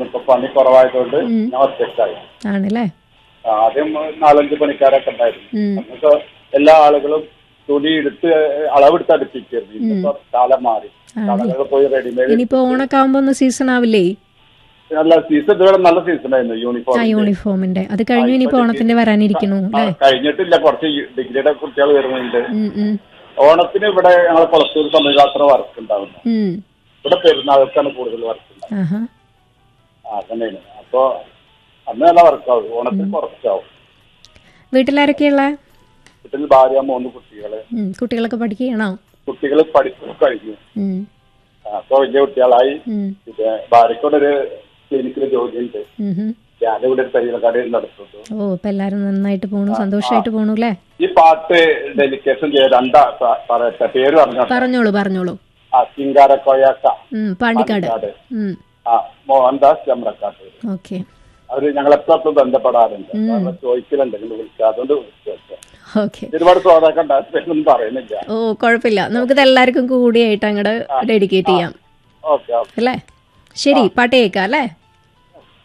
ഉണ്ടായിരുന്നു ഇപ്പൊ പണി കുറവായതുകൊണ്ട് ഞാൻ ഒറ്റക്കായി ആണല്ലേ ആദ്യം നാലഞ്ച് പണിക്കാരൊക്കെ ഉണ്ടായിരുന്നു ഉം. അന്നൊക്കെ എല്ലാ ആളുകളും തുണി എടുത്ത് അളവെടുത്ത് അടുപ്പിച്ചിരുന്നു ഇന്നിപ്പോ കാലം മാറി കടകളിൽ പോയി റെഡിമെയ്ഡ് ഇനിയിപ്പോ ഓണൊക്കെ ആവുമ്പോ ഒന്ന് സീസൺ ആവില്ലേ നല്ല സീസൺ ഇതുവരെ നല്ല സീസൺ ആയിരുന്നു യൂണിഫോം ആ യൂണിഫോമിന്റെ അത് കഴിഞ്ഞു ഇനിയിപ്പോ ഓണത്തിന്റെ വരാനിരിക്കണു ആ, അല്ലേ കഴിഞ്ഞിട്ടില്ല കുറച്ച് ഡിഗ്രിയുടെ കുട്ടികൾ വരുന്നുണ്ട് ഉം, ഉം, ഓണത്തിന് ഇവിടെ ഞങ്ങൾ കൊളത്തൂർ തമിഴ്നാട്ടിന് വർക്ക് ഉണ്ടാവുന്നു ഉം. ഇവിടെ പെരുന്നാൾക്കാണ് കൂടുതൽ വർക്ക് ഉണ്ടാവുന്നത് ആഹാ ആ, അങ്ങനെയാണ് അപ്പൊ അന്ന് നല്ല വർക്കാവും ഓണത്തിന് കുറച്ചാവും വീട്ടിലാരൊക്കെയുള്ള വീട്ടിൽ ഭാര്യ മൂന്ന് കുട്ടികള് കുട്ടികളൊക്കെ പഠിക്കുകയാണോ കുട്ടികൾ പഠിപ്പ് കഴിഞ്ഞു ഉം, ആ, അപ്പൊ വലിയ കുട്ടികളായി ഉം, പിന്നെ ഭാര്യക്കൂടെ ഒരു ക്ലിനിക്കിൽ ജോലിയുണ്ട് ഉം, ഉം. ഞാനിവിടെ ഒരു തയ്യൽക്കട നടത്തുന്നു ഓ ഇപ്പൊ എല്ലാരും നന്നായിട്ട് പോണു സന്തോഷമായിട്ട് പോണു അല്ലേ ഈ പാട്ട് ഡെലിക്കേഷൻ ചെയ്ത് രണ്ടാ പ- പറയട്ടെ പേര് പറഞ്ഞു പറഞ്ഞോളൂ പറഞ്ഞോളൂ ആ ചിങ്കാരക്കോയാക്ക ഉം, പാണ്ടിക്കാട് പാണ്ടിക്കാട്. ഉം, ആ മോഹൻദാസ് ചമ്രക്കാട്ട് ഓക്കെ അവര് ഞങ്ങളെപ്പോഴും ബന്ധപ്പെടാറുണ്ട് കാരണം ചോദിക്കലുണ്ട് നിങ്ങൾ വിളിക്കുക അതുകൊണ്ട് വിളിച്ചു ഓക്കെ ഒരുപാട് ശ്രോതാക്കൾ ഒന്നും പറയുന്നില്ല ഓ കുഴപ്പമില്ല നമുക്കിത് എല്ലാവർക്കും കൂടിയായിട്ട് അങ്ങോട്ട് ഡെഡിക്കേറ്റ് ചെയ്യാം ഓക്കെ ഓക്കെ അല്ലേ ശരി പാട്ട് കേൾക്കാം അല്ലേ